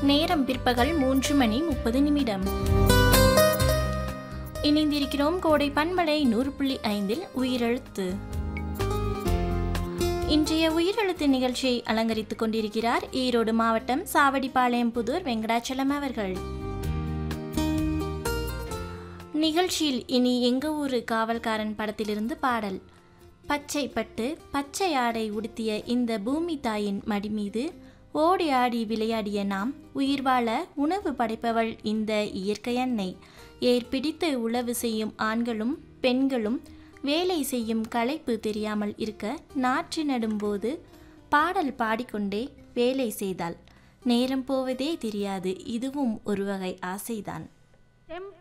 நேரம் பிற்பகல் மூன்று மணி முப்பது நிமிடம் இணைந்திருக்கிறோம் கோடை பண்பலை நூறு புள்ளி ஐந்தில் உயிரெழுத்து இன்றைய உயிரெழுத்து நிகழ்ச்சியை அலங்கரித்துக் கொண்டிருக்கிறார் ஈரோடு மாவட்டம் சாவடிப்பாளையம் புதூர் வெங்கடாச்சலம் அவர்கள் நிகழ்ச்சியில் இனி எங்க ஊரு காவல்காரன் படத்திலிருந்து பாடல் பச்சை பட்டு பச்சை ஆடை உடுத்திய இந்த பூமி தாயின் மடி மீது ஓடி ஆடி விளையாடிய நாம் உயிர் வாழ உணவு படைப்பவள் இந்த இயற்கை அன்னை ஏற்பிடித்து உழவு செய்யும் ஆண்களும் பெண்களும் வேலை செய்யும் களைப்பு தெரியாமல் இருக்க நாற்று நடும்போது பாடல் பாடிக்கொண்டே வேலை செய்தாள் நேரம் போவதே தெரியாது இதுவும் ஒரு வகை ஆசைதான்